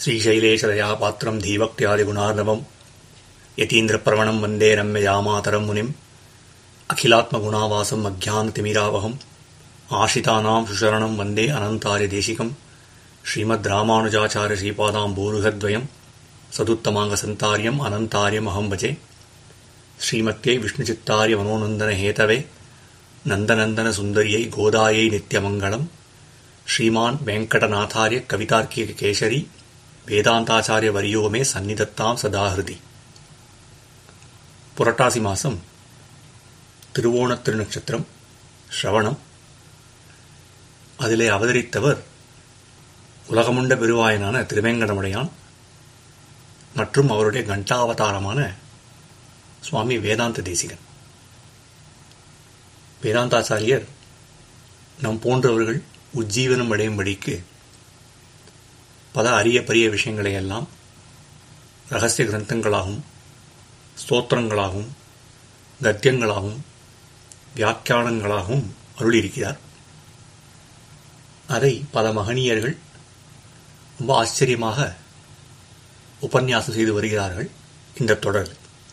श्रीशैलेशदया पात्रम् धीभक्त्यादिगुणार्णवम् यतीन्द्रप्रवणम् वन्दे रम्यजामातरम् मुनिम् अखिलात्मगुणावासम् अज्ञानतिमिरावहम् आश्रितानाम् सुशरणम् वन्दे अनन्तार्यदेशिकम् श्रीमद् रामानुजाचार्य श्रीपादाम् बोरुहद्वयम् सदुत्तमाङ्गसन्तार्यम् अनन्तार्यमहम् भजे श्रीमत्यै विष्णुचित्तार्य मनोनन्दनहेतवे नन्दनन्दनसुन्दर्यै गोदायै नित्यमङ्गलम् श्रीमान् वेङ्कटनाथार्य कवितार्किककेशरी வேதாந்தாச்சாரிய வரியோமே சந்நிதத்தாம் சதாகிருதி புரட்டாசி மாசம் திருவோண திருநட்சத்திரம் ஸ்ரவணம் அதிலே அவதரித்தவர் உலகமுண்ட பெருவாயனான திருவேங்கடமுடையான் மற்றும் அவருடைய கண்டாவதாரமான சுவாமி வேதாந்த தேசிகன் வேதாந்தாச்சாரியர் நம் போன்றவர்கள் உஜ்ஜீவனம் அடையும்படிக்கு பல அரிய பரிய விஷயங்களை எல்லாம் ரகசிய கிரந்தங்களாகவும் ஸ்தோத்திரங்களாகவும் கத்தியங்களாகவும் வியாக்கியானங்களாகவும் அருளியிருக்கிறார் அதை பல மகனீயர்கள் ரொம்ப ஆச்சரியமாக உபன்யாசம் செய்து வருகிறார்கள் இந்த தொடர்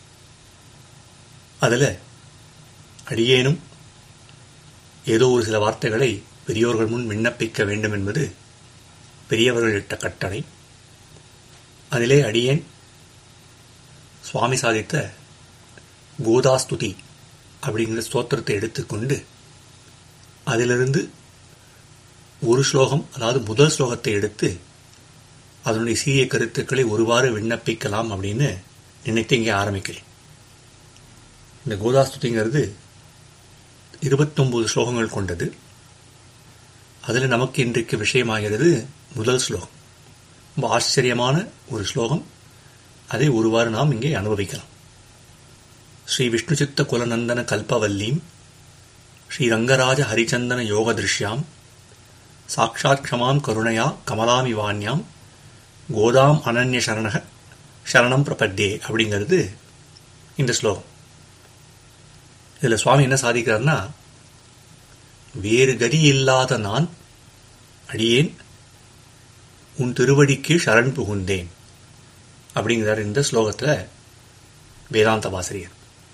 அதில் அடியேனும் ஏதோ ஒரு சில வார்த்தைகளை பெரியோர்கள் முன் விண்ணப்பிக்க வேண்டும் என்பது பெரியவர்கள் இட்ட கட்டளை அதிலே அடியேன் சுவாமி சாதித்த கோதாஸ்துதி அப்படிங்கிற ஸ்தோத்திரத்தை எடுத்துக்கொண்டு அதிலிருந்து ஒரு ஸ்லோகம் அதாவது முதல் ஸ்லோகத்தை எடுத்து அதனுடைய சீரிய கருத்துக்களை ஒருவாறு விண்ணப்பிக்கலாம் அப்படின்னு நினைத்து இங்கே ஆரம்பிக்கிறேன் இந்த கோதாஸ்துதிங்கிறது இருபத்தொன்பது ஸ்லோகங்கள் கொண்டது அதில் நமக்கு இன்றைக்கு விஷயமாகிறது முதல் ஸ்லோகம் ரொம்ப ஆச்சரியமான ஒரு ஸ்லோகம் அதை ஒருவாறு நாம் இங்கே அனுபவிக்கலாம் ஸ்ரீ விஷ்ணு சித்த குலநந்தன கல்பவல்லீம் ஸ்ரீ ரங்கராஜ ஹரிச்சந்தன யோக திருஷ்யாம் சாட்சாத் க்ஷமாம் கருணையா கமலாமி வாணியாம் கோதாம் அனன்ய சரணக சரணம் பிரபத்தே அப்படிங்கிறது இந்த ஸ்லோகம் இதில் சுவாமி என்ன சாதிக்கிறார்னா வேறு கதி இல்லாத நான் அடியேன் உன் திருவடிக்கு சரண் புகுந்தேன் அப்படிங்கிறார் இந்த ஸ்லோகத்தில் வேதாந்த வாசிரியர்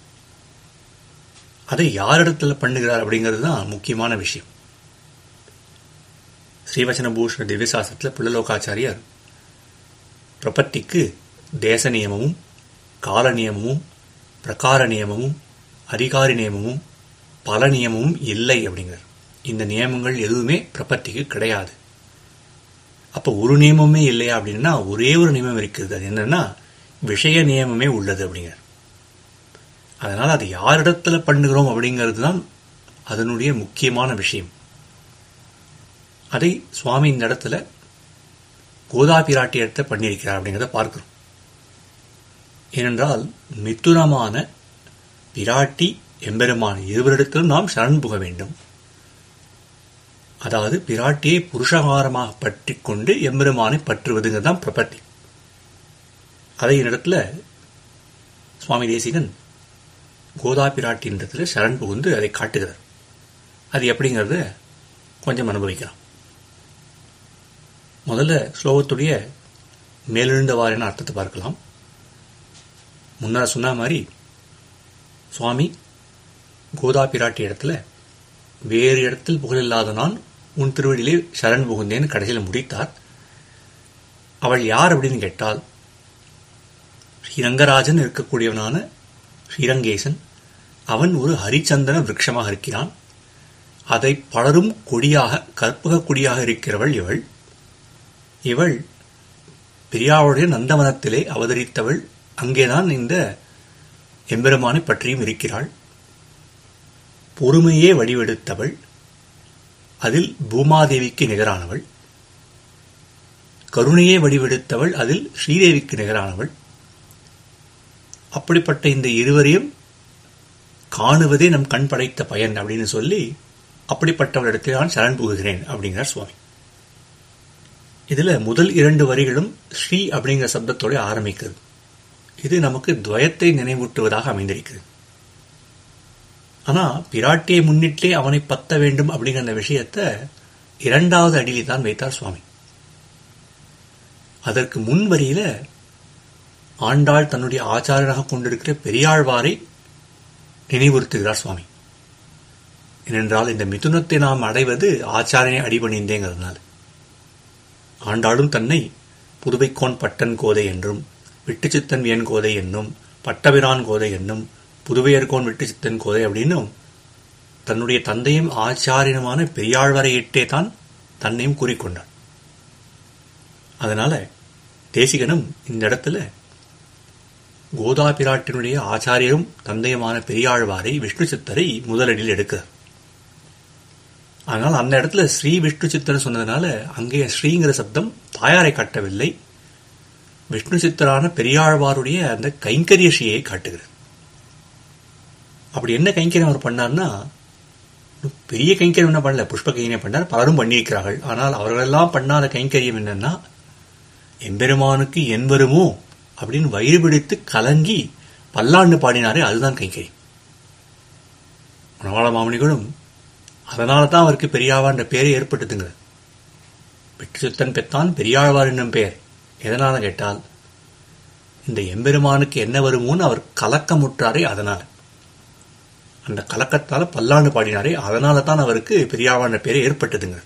அதை யாரிடத்துல பண்ணுகிறார் அப்படிங்கிறது தான் முக்கியமான விஷயம் ஸ்ரீவச்சனபூஷண திவ்யசாஸ்திரத்தில் பிள்ளலோகாச்சாரியர் பிரபத்திக்கு தேச நியமமும் கால நியமமும் பிரகார நியமமும் அதிகாரி நியமமும் பல நியமமும் இல்லை அப்படிங்கிறார் இந்த நியமங்கள் எதுவுமே பிரபத்திக்கு கிடையாது அப்போ ஒரு நியமமே இல்லையா அப்படின்னா ஒரே ஒரு நியமம் இருக்குது அது என்னன்னா விஷய நியமமே உள்ளது அப்படிங்கிற அதனால் அது யாரிடத்துல பண்ணுகிறோம் அப்படிங்கிறது தான் அதனுடைய முக்கியமான விஷயம் அதை சுவாமி இந்த இடத்துல கோதா பிராட்டியத்தை பண்ணியிருக்கிறார் அப்படிங்கிறத பார்க்கிறோம் ஏனென்றால் மித்துரமான பிராட்டி எம்பெருமான் இருவரிடத்திலும் நாம் சரண் புக வேண்டும் அதாவது பிராட்டியை புருஷகாரமாக பற்றி கொண்டு எம்பெருமானை பற்றுவதுங்கிறது தான் பிரபத்தி அதை இடத்துல சுவாமி தேசிகன் கோதா பிராட்டியின் இடத்துல சரண் புகுந்து அதை காட்டுகிறார் அது எப்படிங்கிறத கொஞ்சம் அனுபவிக்கலாம் முதல்ல ஸ்லோகத்துடைய மேலெழுந்தவாரின அர்த்தத்தை பார்க்கலாம் முன்னர் சொன்ன மாதிரி சுவாமி கோதா பிராட்டி இடத்துல வேறு இடத்தில் புகழில்லாத நான் உன் திருவடியிலே சரண் புகுந்தேன்னு கடைசியில் முடித்தார் அவள் யார் அப்படின்னு கேட்டால் ஸ்ரீரங்கராஜன் இருக்கக்கூடியவனான ஸ்ரீரங்கேசன் அவன் ஒரு ஹரிச்சந்தன விரக்ஷமாக இருக்கிறான் அதை பலரும் கொடியாக கற்பக கொடியாக இருக்கிறவள் இவள் இவள் பெரியாவுடைய நந்தவனத்திலே அவதரித்தவள் அங்கேதான் இந்த எம்பெருமானை பற்றியும் இருக்கிறாள் பொறுமையே வடிவெடுத்தவள் அதில் பூமாதேவிக்கு நிகரானவள் கருணையே வடிவெடுத்தவள் அதில் ஸ்ரீதேவிக்கு நிகரானவள் அப்படிப்பட்ட இந்த இருவரையும் காணுவதே நம் கண் படைத்த பயன் அப்படின்னு சொல்லி அப்படிப்பட்டவளிடத்தில் நான் சரண் புகுகிறேன் அப்படிங்கிறார் சுவாமி இதுல முதல் இரண்டு வரிகளும் ஸ்ரீ அப்படிங்கிற சப்தத்தோட ஆரம்பிக்கிறது இது நமக்கு துவயத்தை நினைவூட்டுவதாக அமைந்திருக்கிறது ஆனா பிராட்டியை முன்னிட்டே அவனை பத்த வேண்டும் அப்படிங்கிற அந்த விஷயத்த இரண்டாவது அடியில் தான் வைத்தார் சுவாமி அதற்கு முன் வரியில ஆண்டாள் தன்னுடைய ஆச்சாரியராக கொண்டிருக்கிற பெரியாழ்வாரை நினைவுறுத்துகிறார் சுவாமி ஏனென்றால் இந்த மிதுனத்தை நாம் அடைவது ஆச்சாரியனை அடிபணிந்தேங்கிறதுனால ஆண்டாளும் தன்னை புதுவைக்கோன் பட்டன் கோதை என்றும் விட்டுச்சித்தன் வியன் கோதை என்னும் பட்டபிரான் கோதை என்னும் புதுவையர்கோன் விட்டுச்சித்தன் கோதை அப்படின்னும் தன்னுடைய தந்தையும் ஆச்சாரியனுமான பெரியாழ்வரை இட்டே தான் தன்னையும் கூறிக்கொண்டார் அதனால தேசிகனும் இந்த இடத்துல கோதா பிராட்டினுடைய ஆச்சாரியரும் தந்தையுமான பெரியாழ்வாரை விஷ்ணு சித்தரை முதலடியில் எடுக்கிறார் ஆனால் அந்த இடத்துல ஸ்ரீ விஷ்ணு சித்தர் சொன்னதுனால அங்கே ஸ்ரீங்கிற சப்தம் தாயாரை காட்டவில்லை விஷ்ணு சித்தரான பெரியாழ்வாருடைய அந்த கைங்கரிய ஸ்ரீயை காட்டுகிறது அப்படி என்ன கைங்கரியம் அவர் பண்ணார்னா பெரிய கைங்கரியம் என்ன பண்ணல புஷ்ப கைங்கரியம் பண்ணார் பலரும் பண்ணியிருக்கிறார்கள் ஆனால் அவர்களெல்லாம் பண்ணாத கைங்கரியம் என்னன்னா எம்பெருமானுக்கு என் வருமோ அப்படின்னு வயிறு பிடித்து கலங்கி பல்லாண்டு பாடினாரே அதுதான் கைங்கரியம் மணவாள மாமனிகளும் அதனால தான் அவருக்கு பெரியாவான்ற பேரே ஏற்பட்டதுங்க வெற்றி சுத்தன் பெத்தான் பெரியாழ்வார் என்னும் பெயர் எதனால கேட்டால் இந்த எம்பெருமானுக்கு என்ன வருமோன்னு அவர் கலக்கமுற்றாரே அதனால அந்த கலக்கத்தால பல்லாண்டு பாடினாரே அதனால தான் அவருக்கு பெரியாவான்ற பேரே ஏற்பட்டதுங்க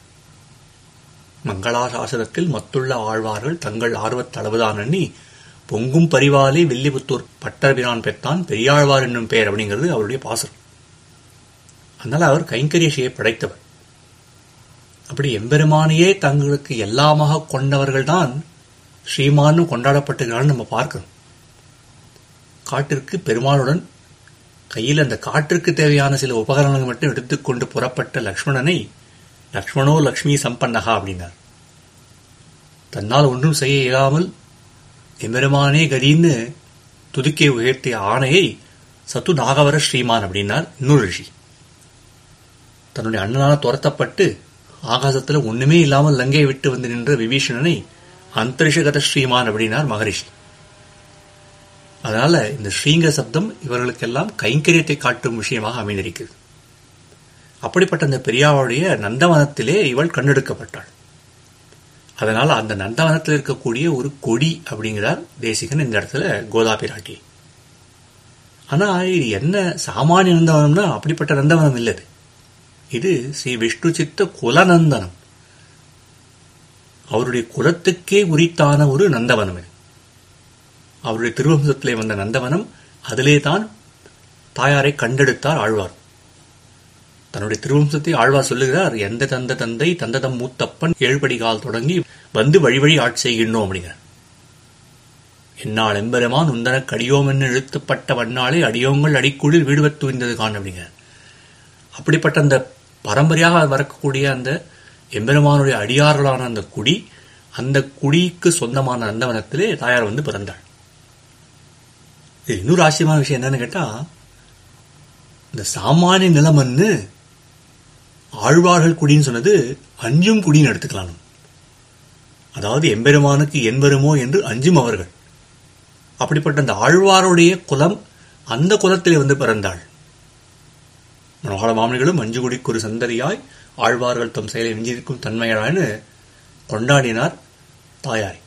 மங்களாசாசனத்தில் மத்துள்ள ஆழ்வார்கள் தங்கள் ஆர்வத்தளவுதான் எண்ணி பொங்கும் பரிவாலே வில்லிபுத்தூர் பட்டர்பிரான் பெத்தான் பெரியாழ்வார் என்னும் பெயர் அப்படிங்கிறது அவருடைய பாசனம் அதனால அவர் கைங்கரியசியை படைத்தவர் அப்படி எம்பெருமானையே தங்களுக்கு எல்லாமாக கொண்டவர்கள் தான் ஸ்ரீமான்னு கொண்டாடப்பட்டிருக்கிறான்னு நம்ம பார்க்கிறோம் காட்டிற்கு பெருமாளுடன் கையில் அந்த காட்டிற்கு தேவையான சில உபகரணங்கள் மட்டும் எடுத்துக்கொண்டு புறப்பட்ட லக்ஷ்மணனை லக்ஷ்மணோ லக்ஷ்மி சம்பன்னகா அப்படின்னார் தன்னால் ஒன்றும் செய்ய இயலாமல் எம்பெருமானே கதின்னு துதுக்கை உயர்த்திய ஆணையை சத்து நாகவர ஸ்ரீமான் அப்படின்னார் இன்னொரு ரிஷி தன்னுடைய அண்ணனால் துரத்தப்பட்டு ஆகாசத்துல ஒண்ணுமே இல்லாமல் லங்கையை விட்டு வந்து நின்ற விபீஷணனை அந்தரிஷகத ஸ்ரீமான் அப்படின்னார் மகரிஷி அதனால இந்த ஸ்ரீங்க சப்தம் இவர்களுக்கெல்லாம் கைங்கரியத்தை காட்டும் விஷயமாக அமைந்திருக்கிறது அப்படிப்பட்ட அந்த பெரியாவுடைய நந்தவனத்திலே இவள் கண்டெடுக்கப்பட்டாள் அதனால அந்த நந்தவனத்தில் இருக்கக்கூடிய ஒரு கொடி அப்படிங்கிறார் தேசிகன் இந்த இடத்துல கோதா பிராட்டி ஆனா இது என்ன சாமானிய நந்தவனம்னா அப்படிப்பட்ட நந்தவனம் இல்லது இது ஸ்ரீ விஷ்ணு சித்த குலநந்தனம் அவருடைய குலத்துக்கே உரித்தான ஒரு நந்தவனம் இது அவருடைய திருவம்சத்திலே வந்த நந்தவனம் அதிலே தான் தாயாரை கண்டெடுத்தார் ஆழ்வார் தன்னுடைய திருவம்சத்தை ஆழ்வார் சொல்லுகிறார் எந்த தந்த தந்தை தந்ததம் மூத்தப்பன் ஏழ்படி கால் தொடங்கி வந்து வழி வழி ஆட்சி செய்கின்றோம் அப்படிங்கிறார் என்னால் எம்பெருமான் உந்தன கடியோம் என்று இழுத்துப்பட்ட வண்ணாலே அடியோங்கள் அடிக்குளிர் வீடுவத் தூய்ந்தது காண் அப்படிங்கிறார் அப்படிப்பட்ட அந்த பரம்பரையாக வரக்கூடிய அந்த எம்பெருமானுடைய அடியார்களான அந்த குடி அந்த குடிக்கு சொந்தமான நந்தவனத்திலே தாயார் வந்து பிறந்தாள் இது இன்னொரு ஆச்சரியமான விஷயம் என்னன்னு கேட்டா இந்த சாமானிய நிலமன்னு ஆழ்வார்கள் குடின்னு சொன்னது அஞ்சும் குடின்னு எடுத்துக்கலாம் அதாவது எம்பெருமானுக்கு என் வருமோ என்று அஞ்சும் அவர்கள் அப்படிப்பட்ட அந்த ஆழ்வாருடைய குலம் அந்த குலத்திலே வந்து பிறந்தாள் மனோகர மாமனிகளும் அஞ்சு குடிக்கு ஒரு சந்ததியாய் ஆழ்வார்கள் தம் செயலை நெஞ்சிருக்கும் தன்மையான்னு கொண்டாடினார் தாயாரை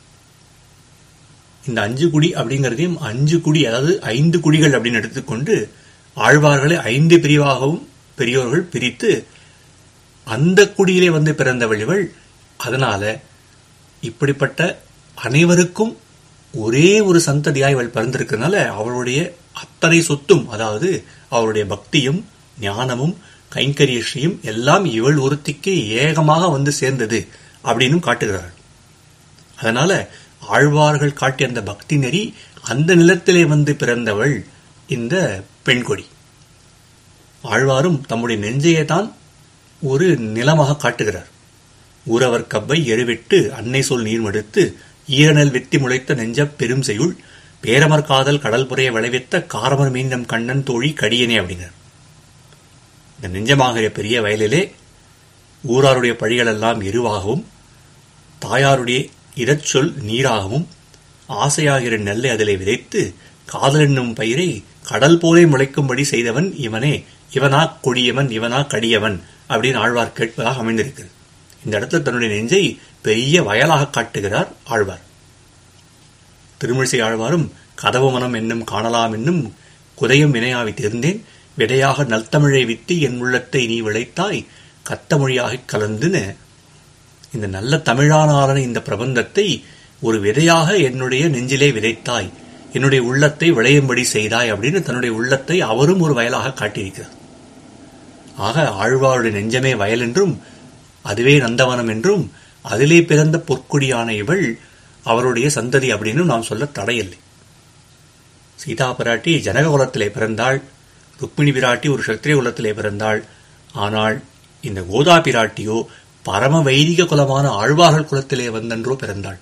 இந்த அஞ்சு குடி அப்படிங்கிறதையும் அஞ்சு குடி அதாவது ஐந்து குடிகள் அப்படின்னு எடுத்துக்கொண்டு ஆழ்வார்களை ஐந்து பிரிவாகவும் பெரியோர்கள் பிரித்து அந்த குடியிலே வந்து பிறந்தவள் இவள் அதனால இப்படிப்பட்ட அனைவருக்கும் ஒரே ஒரு சந்ததியாய் இவள் பிறந்திருக்கிறதுனால அவளுடைய அத்தனை சொத்தும் அதாவது அவளுடைய பக்தியும் ஞானமும் கைங்கரிய ஸ்ரீயும் எல்லாம் இவள் ஒருத்திக்கு ஏகமாக வந்து சேர்ந்தது அப்படின்னு காட்டுகிறாள் அதனால ஆழ்வார்கள் காட்டிய அந்த பக்தி நெறி அந்த நிலத்திலே வந்து பிறந்தவள் இந்த பெண்கொடி ஆழ்வாரும் தம்முடைய நெஞ்சையே தான் ஒரு நிலமாக காட்டுகிறார் ஊரவர் கவ்வை எருவிட்டு அன்னை சொல் நீர் மடுத்து ஈரநெல் வெத்தி முளைத்த நெஞ்ச பெரும் செய்யுள் பேரமர் காதல் கடல் புறைய விளைவித்த காரமர் மீண்டும் கண்ணன் தோழி கடியனே அப்படிங்கிறார் இந்த நெஞ்சமாகிற பெரிய வயலிலே ஊராருடைய பழிகளெல்லாம் எருவாகவும் தாயாருடைய இடச்சொல் நீராகவும் ஆசையாகிற நெல்லை அதிலே விதைத்து காதல் என்னும் பயிரை கடல் போலே முளைக்கும்படி செய்தவன் இவனே இவனா கொடியவன் இவனா கடியவன் அப்படின்னு ஆழ்வார் கேட்பதாக அமைந்திருக்கிறது இந்த இடத்துல தன்னுடைய நெஞ்சை பெரிய வயலாக காட்டுகிறார் ஆழ்வார் திருமிழிசை ஆழ்வாரும் கதவு மனம் என்னும் காணலாம் என்னும் குதையும் வினையாவி தேர்ந்தேன் விடையாக நல்தமிழை விட்டு என் உள்ளத்தை நீ விளைத்தாய் கத்த மொழியாகக் கலந்துன்னு இந்த நல்ல தமிழானான இந்த பிரபந்தத்தை ஒரு விதையாக என்னுடைய நெஞ்சிலே விதைத்தாய் என்னுடைய உள்ளத்தை விளையும்படி செய்தாய் அப்படின்னு தன்னுடைய உள்ளத்தை அவரும் ஒரு வயலாக காட்டியிருக்கிறார் ஆக ஆழ்வாருடைய நெஞ்சமே வயல் என்றும் அதுவே நந்தவனம் என்றும் அதிலே பிறந்த பொற்குடியான இவள் அவருடைய சந்ததி அப்படின்னு நாம் சொல்ல தடையில்லை சீதா பிராட்டி ஜனக குலத்திலே பிறந்தாள் ருக்மிணி பிராட்டி ஒரு சத்திரிய குலத்திலே பிறந்தாள் ஆனால் இந்த கோதா பிராட்டியோ பரம வைதிக குலமான ஆழ்வார்கள் குலத்திலே வந்தென்றோ பிறந்தாள்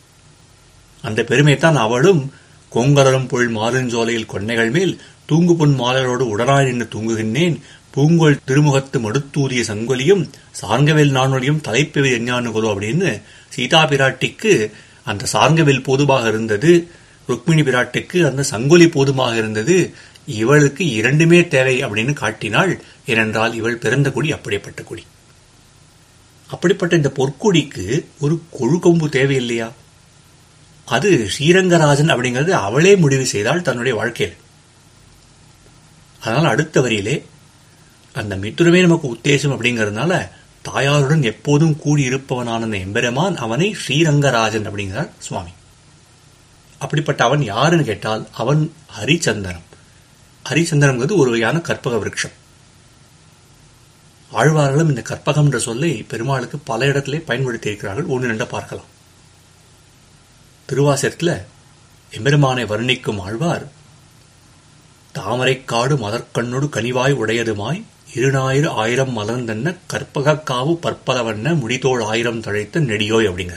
அந்த பெருமைத்தான் அவளும் கொங்கலரும் புல் மாதுஞ்சோலையில் கொன்னைகள் மேல் தூங்கு பொன் மாலரோடு உடனாய் நின்று தூங்குகின்றேன் பூங்கோல் திருமுகத்து மடுத்தூதிய சங்கொலியும் சார்ங்கவேல் நானொலியும் தலைப்பெவி எஞ்ஞானுகுலோ அப்படின்னு சீதா பிராட்டிக்கு அந்த சார்ங்கவேல் போதுமாக இருந்தது ருக்மிணி பிராட்டிக்கு அந்த சங்கொலி போதுமாக இருந்தது இவளுக்கு இரண்டுமே தேவை அப்படின்னு காட்டினாள் ஏனென்றால் இவள் பிறந்த குடி அப்படிப்பட்ட குடி அப்படிப்பட்ட இந்த பொற்கொடிக்கு ஒரு கொழுக்கொம்பு தேவையில்லையா அது ஸ்ரீரங்கராஜன் அப்படிங்கிறது அவளே முடிவு செய்தால் தன்னுடைய வாழ்க்கையில் அதனால் அடுத்த வரியிலே அந்த மித்துரமே நமக்கு உத்தேசம் அப்படிங்கிறதுனால தாயாருடன் எப்போதும் கூடியிருப்பவனான அந்த எம்பெருமான் அவனை ஸ்ரீரங்கராஜன் அப்படிங்கிறார் சுவாமி அப்படிப்பட்ட அவன் யாருன்னு கேட்டால் அவன் ஹரிச்சந்தனம் ஹரிச்சந்தனம்ங்கிறது ஒரு வகையான கற்பக விருட்சம் ஆழ்வார்களும் இந்த கற்பகம் என்ற சொல்லை பெருமாளுக்கு பல இடத்திலே பயன்படுத்தி இருக்கிறார்கள் ஒன்று ரெண்ட பார்க்கலாம் திருவாசகத்தில் எம்பெருமானை வர்ணிக்கும் ஆழ்வார் தாமரைக்காடு மதற்கண்ணொடு கனிவாய் உடையதுமாய் இருநாயிரு ஆயிரம் மலர்ந்தென்ன கற்பகக்காவு பற்பலவண்ண முடிதோள் ஆயிரம் தழைத்த நெடியோய் அப்படிங்க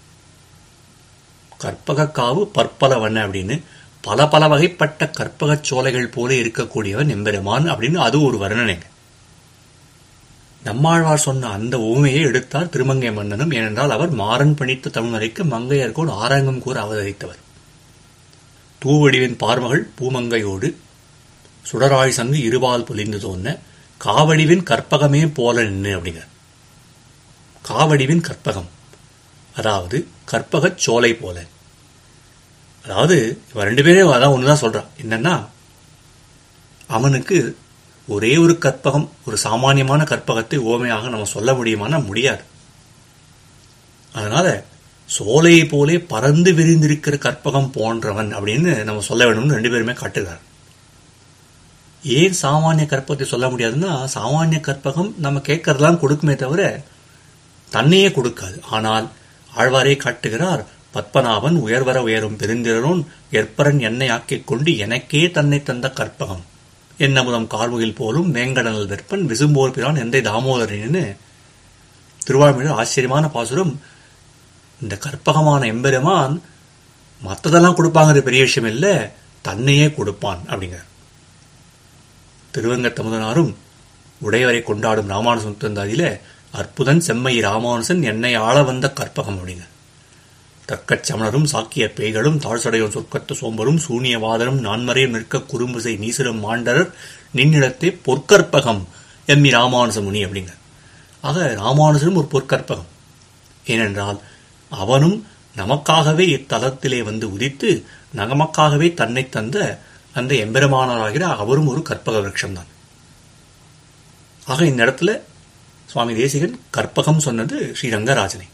கற்பகக்காவு பற்பலவண்ண அப்படின்னு பல பல வகைப்பட்ட கற்பகச் சோலைகள் போல இருக்கக்கூடியவன் எம்பெருமான் அப்படின்னு அது ஒரு வர்ணனைங்க நம்மாழ்வார் சொன்ன அந்த ஊமையை எடுத்தார் திருமங்கை மன்னனும் ஏனென்றால் அவர் மாறன் பணித்த தமிழ்மறைக்கு மங்கையர்கோடு ஆரங்கம் கூற அவதரித்தவர் தூவடிவின் பார்மகள் பூமங்கையோடு சுடராய் சங்கு இருபால் பொலிந்து தோன்ன காவடிவின் கற்பகமே போல நின்று அப்படிங்க காவடிவின் கற்பகம் அதாவது கற்பகச் சோலை போல அதாவது இவன் ரெண்டு பேரும் அதான் ஒண்ணுதான் சொல்றான் என்னன்னா அவனுக்கு ஒரே ஒரு கற்பகம் ஒரு சாமானியமான கற்பகத்தை ஓமையாக நம்ம சொல்ல முடியுமானா முடியாது அதனால சோலையை போலே பறந்து விரிந்திருக்கிற கற்பகம் போன்றவன் அப்படின்னு நம்ம சொல்ல வேணும்னு ரெண்டு பேருமே காட்டுகிறார் ஏன் சாமானிய கற்பகத்தை சொல்ல முடியாதுன்னா சாமானிய கற்பகம் நம்ம கேட்கறதெல்லாம் கொடுக்குமே தவிர தன்னையே கொடுக்காது ஆனால் ஆழ்வாரே காட்டுகிறார் பத்மநாபன் உயர்வர உயரும் பெருந்திரனோன் எற்பரன் என்னை ஆக்கிக் கொண்டு எனக்கே தன்னை தந்த கற்பகம் என்னமுதம் கார்முகில் போலும் வேங்கடனல் வெப்பன் விசும்போர் பிரான் எந்தை தாமோதரன்னு திருவாழ்மையில் ஆச்சரியமான பாசுரம் இந்த கற்பகமான எம்பெருமான் மற்றதெல்லாம் கொடுப்பாங்கிறது பெரிய விஷயம் இல்லை தன்னையே கொடுப்பான் அப்படிங்கிற திருவங்க தமுதனாரும் உடையவரை கொண்டாடும் ராமானுசன் தந்தாதியில அற்புதன் செம்மை ராமானுசன் என்னை ஆள வந்த கற்பகம் அப்படிங்க தக்கச் சமணரும் சாக்கிய பேய்களும் தாழ்சடையும் சொற்கத்த சோம்பரும் சூனியவாதரும் நான்மறையும் நிற்க குறும்புசை நீசரும் மாண்டரர் நின்னிடத்தே பொற்கற்பகம் எம்மி ராமானுச முனி அப்படிங்க ஆக ராமானுசனும் ஒரு பொற்கற்பகம் ஏனென்றால் அவனும் நமக்காகவே இத்தலத்திலே வந்து உதித்து நமக்காகவே தன்னை தந்த அந்த எம்பெருமானாராகிற அவரும் ஒரு கற்பக விரட்சம்தான் ஆக இந்த இடத்துல சுவாமி தேசிகன் கற்பகம் சொன்னது ஸ்ரீரங்கராஜனை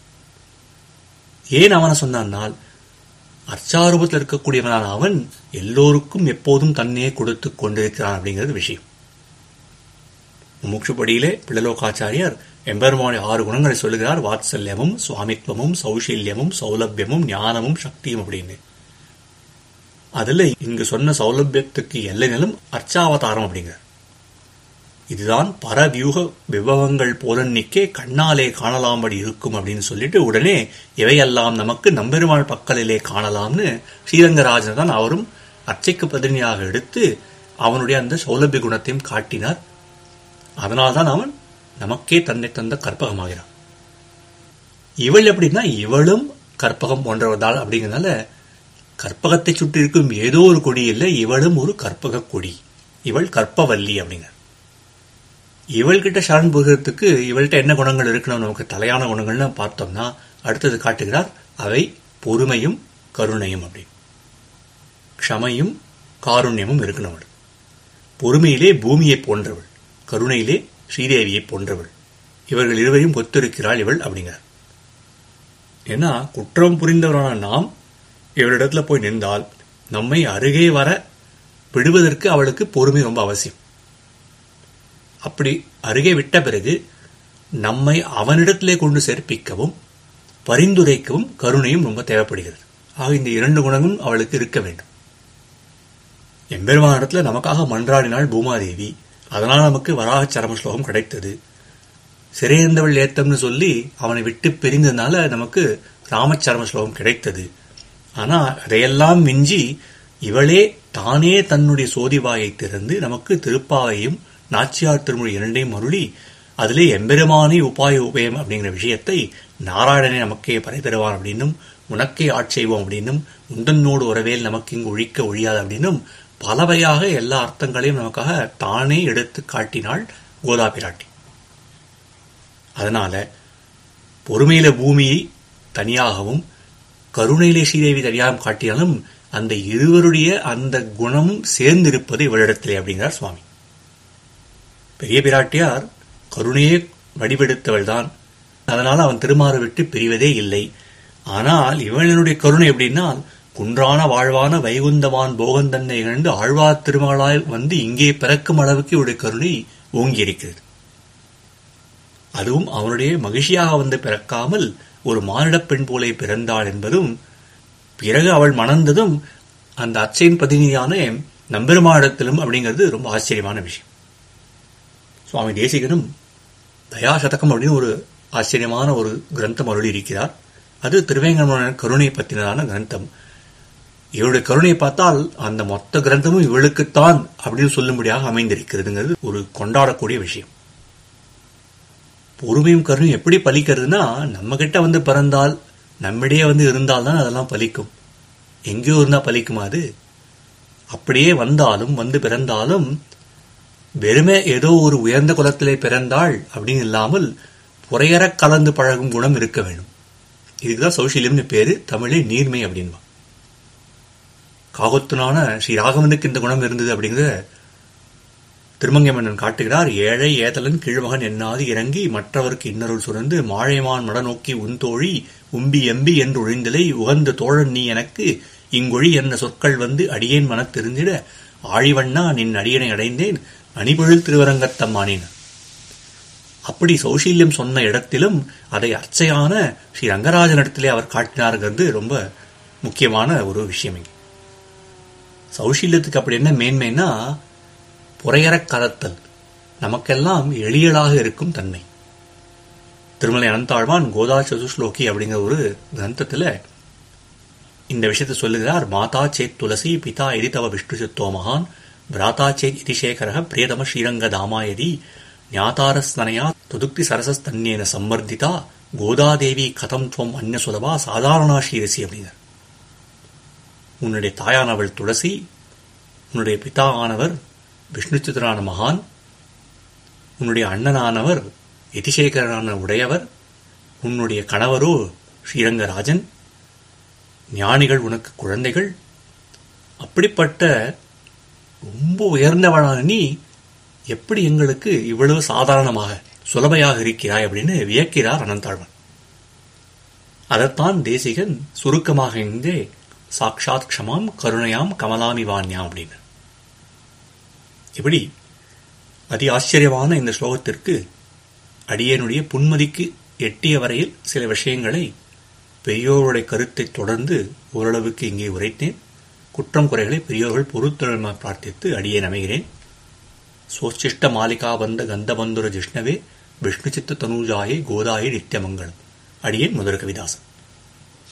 ஏன் அவனை சொன்னான்னால் அர்ச்சாரூபத்தில் இருக்கக்கூடியவனான அவன் எல்லோருக்கும் எப்போதும் தன்னையே கொடுத்து கொண்டிருக்கிறான் அப்படிங்கிறது விஷயம் முமுட்சுப்படியிலே பிள்ளலோகாச்சாரியார் எம்பெருமானுடைய ஆறு குணங்களை சொல்லுகிறார் வாத்சல்யமும் சுவாமித்வமும் சௌஷல்யமும் சௌலபியமும் ஞானமும் சக்தியும் அப்படின்னு அதுல இங்கு சொன்ன சௌலபியத்துக்கு எல்லை நிலம் அர்ச்சாவதாரம் அப்படிங்கிற இதுதான் பரவியூக விபவங்கள் போலன்னிக்கே கண்ணாலே காணலாம்படி இருக்கும் அப்படின்னு சொல்லிட்டு உடனே இவையெல்லாம் நமக்கு நம்பெருமாள் பக்கலிலே காணலாம்னு ஸ்ரீரங்கராஜன் தான் அவரும் அர்ச்சைக்கு பதினியாக எடுத்து அவனுடைய அந்த சௌலபிய குணத்தையும் காட்டினார் அதனால்தான் அவன் நமக்கே தன்னை தந்த கற்பகமாகிறான் இவள் எப்படின்னா இவளும் கற்பகம் போன்றவதால் அப்படிங்கிறதுனால கற்பகத்தை சுற்றி இருக்கும் ஏதோ ஒரு கொடி இல்லை இவளும் ஒரு கற்பக கொடி இவள் கற்பவல்லி அப்படிங்க இவள்கிட்ட சரண் புகிறதுக்கு இவள்கிட்ட என்ன குணங்கள் இருக்கணும் நமக்கு தலையான குணங்கள்னு பார்த்தோம்னா அடுத்தது காட்டுகிறார் அவை பொறுமையும் கருணையும் அப்படி க்ஷமையும் காருண்யமும் இருக்கணும் அவள் பொறுமையிலே பூமியை போன்றவள் கருணையிலே ஸ்ரீதேவியை போன்றவள் இவர்கள் இருவரையும் ஒத்திருக்கிறாள் இவள் அப்படிங்கிறார் ஏன்னா குற்றம் புரிந்தவரான நாம் இவளிடத்துல போய் நின்றால் நம்மை அருகே வர விடுவதற்கு அவளுக்கு பொறுமை ரொம்ப அவசியம் அப்படி அருகே விட்ட பிறகு நம்மை அவனிடத்திலே கொண்டு சேர்ப்பிக்கவும் பரிந்துரைக்கவும் கருணையும் ரொம்ப தேவைப்படுகிறது ஆக இந்த இரண்டு குணங்களும் அவளுக்கு இருக்க வேண்டும் எம்பெருமானிடத்துல நமக்காக மன்றாடினாள் பூமாதேவி அதனால் நமக்கு வராக சரம ஸ்லோகம் கிடைத்தது சிறையந்தவள் ஏத்தம்னு சொல்லி அவனை விட்டு பிரிந்ததுனால நமக்கு ராமச்சரம ஸ்லோகம் கிடைத்தது ஆனா அதையெல்லாம் மிஞ்சி இவளே தானே தன்னுடைய சோதிவாயை திறந்து நமக்கு திருப்பாவையும் நாச்சியார் திருமொழி இரண்டையும் அருளி அதிலே எம்பெருமானே உபாய உபயம் அப்படிங்கிற விஷயத்தை நாராயணனை நமக்கே பறை தருவான் அப்படின்னும் உனக்கே ஆட்செய்வோம் அப்படின்னும் உந்தன்னோடு உறவேல் நமக்கு இங்கு ஒழிக்க ஒழியாது அப்படின்னும் பலவையாக எல்லா அர்த்தங்களையும் நமக்காக தானே எடுத்து காட்டினாள் கோதா பிராட்டி அதனால பொறுமையில பூமியை தனியாகவும் கருணையிலே ஸ்ரீதேவி தனியாகவும் காட்டினாலும் அந்த இருவருடைய அந்த குணமும் சேர்ந்திருப்பது இவளிடத்திலே அப்படிங்கிறார் சுவாமி பெரிய பிராட்டியார் கருணையே வடிவெடுத்தவள் தான் அதனால அவன் திருமாறு விட்டு பிரிவதே இல்லை ஆனால் இவனுடைய கருணை எப்படின்னா குன்றான வாழ்வான வைகுந்தவான் போகந்தன்னை இழந்து ஆழ்வார் திருமகளாய் வந்து இங்கே பிறக்கும் அளவுக்கு இவருடைய கருணை ஓங்கி இருக்கிறது அதுவும் அவனுடைய மகிழ்ச்சியாக வந்து பிறக்காமல் ஒரு மானிடப் பெண் போலே பிறந்தாள் என்பதும் பிறகு அவள் மணந்ததும் அந்த அச்சையின் பிரதிநிதியான நம்பெருமானிடத்திலும் அப்படிங்கிறது ரொம்ப ஆச்சரியமான விஷயம் சுவாமி தேசிகனும் தயாசதகம் அப்படின்னு ஒரு ஆச்சரியமான ஒரு கிரந்தம் அருளி இருக்கிறார் அது திருவேங்கடமான கருணை பற்றினதான கிரந்தம் இவருடைய கருணையை பார்த்தால் அந்த மொத்த கிரந்தமும் இவளுக்குத்தான் அப்படின்னு சொல்லும்படியாக அமைந்திருக்கிறதுங்கிறது ஒரு கொண்டாடக்கூடிய விஷயம் பொறுமையும் கருணையும் எப்படி பலிக்கிறதுனா நம்ம கிட்ட வந்து பிறந்தால் நம்மிடையே வந்து இருந்தால்தான் அதெல்லாம் பலிக்கும் எங்கேயோ இருந்தா பலிக்குமா அது அப்படியே வந்தாலும் வந்து பிறந்தாலும் வெறுமே ஏதோ ஒரு உயர்ந்த குலத்திலே பிறந்தாள் அப்படின்னு இல்லாமல் புறையற கலந்து பழகும் குணம் இருக்க வேண்டும் இதுக்குதான் சௌஷியம்னு பேரு தமிழே நீர்மை அப்படின்பா காகத்துனான ஸ்ரீ ராகவனுக்கு இந்த குணம் இருந்தது அப்படிங்கிறத திருமங்கை மன்னன் காட்டுகிறார் ஏழை ஏதலன் கீழ்மகன் எண்ணாது இறங்கி மற்றவருக்கு இன்னொருள் சுரந்து மாழைமான் மட நோக்கி உன் தோழி உம்பி எம்பி என்று ஒழிந்தலை உகந்த தோழன் நீ எனக்கு இங்கொழி என்ன சொற்கள் வந்து அடியேன் மனத் தெரிந்திட ஆழிவண்ணா நின் அடியனை அடைந்தேன் அணிபொழில் திருவரங்கத்தம்மானின் அப்படி சௌஷீல்யம் சொன்ன இடத்திலும் அதை அர்ச்சையான ஸ்ரீ ரங்கராஜன் இடத்திலே அவர் காட்டினாருங்கிறது ரொம்ப முக்கியமான ஒரு விஷயம் இங்கே சௌஷீல்யத்துக்கு அப்படி என்ன மேன்மைன்னா புறையறக் கலத்தல் நமக்கெல்லாம் எளியலாக இருக்கும் தன்மை திருமலை அனந்தாழ்வான் கோதா சதுஸ்லோகி அப்படிங்கிற ஒரு கிரந்தத்துல இந்த விஷயத்தை சொல்லுகிறார் மாதா சேத் துளசி பிதா எதி தவ விஷ்ணு சித்தோ மகான் பிராதா சேத் இதி சேகரக பிரியதம ஸ்ரீரங்க தாமாயதி ஞாதாரஸ்தனயா துதுக்தி சரசஸ்தன்யேன சம்மர்திதா கோதாதேவி கதம் துவம் அந்நிய சுலபா சாதாரணா ஸ்ரீரசி அப்படிங்கிறார் உன்னுடைய தாயானவள் துளசி உன்னுடைய பிதா ஆனவர் விஷ்ணு சித்திரான மகான் உன்னுடைய அண்ணனானவர் யதிசேகரனான உடையவர் உன்னுடைய கணவரோ ஸ்ரீரங்கராஜன் ஞானிகள் உனக்கு குழந்தைகள் அப்படிப்பட்ட ரொம்ப உயர்ந்தவனான நீ எப்படி எங்களுக்கு இவ்வளவு சாதாரணமாக சுலபையாக இருக்கிறாய் அப்படின்னு வியக்கிறார் அனந்தாழ்வன் அதைத்தான் தேசிகன் சுருக்கமாக இருந்தே சாக்ஷாத் க்ஷமாம் கருணையாம் கமலாமி வான்யாம் அப்படின்னு இப்படி அதி ஆச்சரியமான இந்த ஸ்லோகத்திற்கு அடியனுடைய புன்மதிக்கு எட்டிய வரையில் சில விஷயங்களை பெரியோருடைய கருத்தை தொடர்ந்து ஓரளவுக்கு இங்கே உரைத்தேன் குற்றம் குறைகளை பெரியோர்கள் பொறுத்துழமாக பிரார்த்தித்து அடியேன் அமைகிறேன் சோச்சிஷ்ட மாலிகா வந்த கந்தபந்துர ஜிஷ்ணவே விஷ்ணு சித்த தனூஜாயே கோதாயே நித்தியமங்கலம் அடியேன் முதல் கவிதாசன்